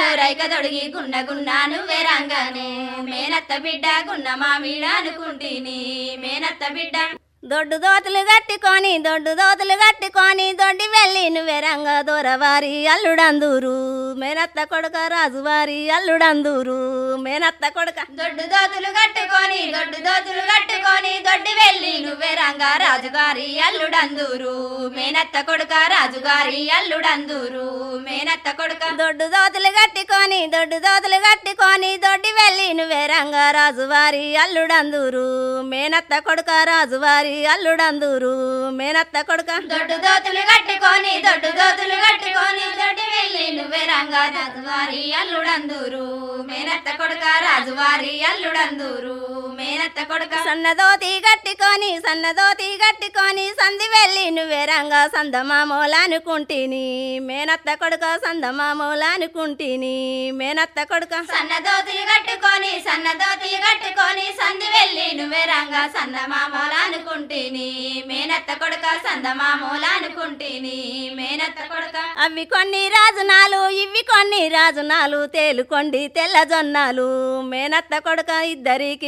రైక తొడిగి గున్న గున్న నువ్వే రంగానే మేనత్త బిడ్డ గున్న మామిడ అనుకుంటిని మేనత్త బిడ్డ దొడ్డు దోతులు కట్టుకొని దొడ్డు దోతులు కట్టుకొని దొడ్డి వెళ్ళి నువ్వే రంగ దొరవారి అల్లుడందూరు మేనత్త కొడుక రాజువారి అల్లుడందూరు మేనత్త కొడుక దొడ్డు దోతులు కట్టుకొని దొడ్డు దోతులు కట్టుకొని దొడ్డి వెళ్ళి నువ్వే రంగా రాజుగారి అల్లుడందూరు మేనత్త కొడుక రాజుగారి అల్లుడందూరు మేనత్త కొడుక దొడ్డు దోతులు కట్టుకొని దొడ్డు దోతులు కట్టుకొని దొడ్డి వెళ్ళి నువ్వే రంగ రాజువారి అల్లుడందూరు మేనత్త కొడుక రాజువారి అల్లుడందూరు మేనత్త కొడుక దొడ్డు దోతులు కట్టుకొని దొడ్డు దోతులు కట్టుకొని దొడ్డి వెళ్ళి నువ్వే రంగా రాజువారి అల్లుడందూరు మేనత్త కొడుక రాజువారి అల్లుడందూరు మేనత్త కొడుక సన్నదోతి కట్టుకొని సన్నదోతి కట్టుకొని సంధి వెళ్ళి నువ్వే రంగ సందమామూల అనుకుంటిని మేనత్త కొడుక సందమామూల అనుకుంటిని మేనత్త కొడుక సన్నదోతులు కట్టుకొని సన్నదోతులు కట్టుకొని సంధి వెళ్ళి నువ్వే రంగా సందమామూల అనుకుంటేని మేనత్త కొడుక సందమామూల అనుకుంటేని మేనత్త కొడుక అవి కొన్ని రాజునాలు ఇవి కొన్ని రాజునాలు తేలుకొండి తెల్ల జొన్నాలు మేనత్త కొడుక ఇద్దరికి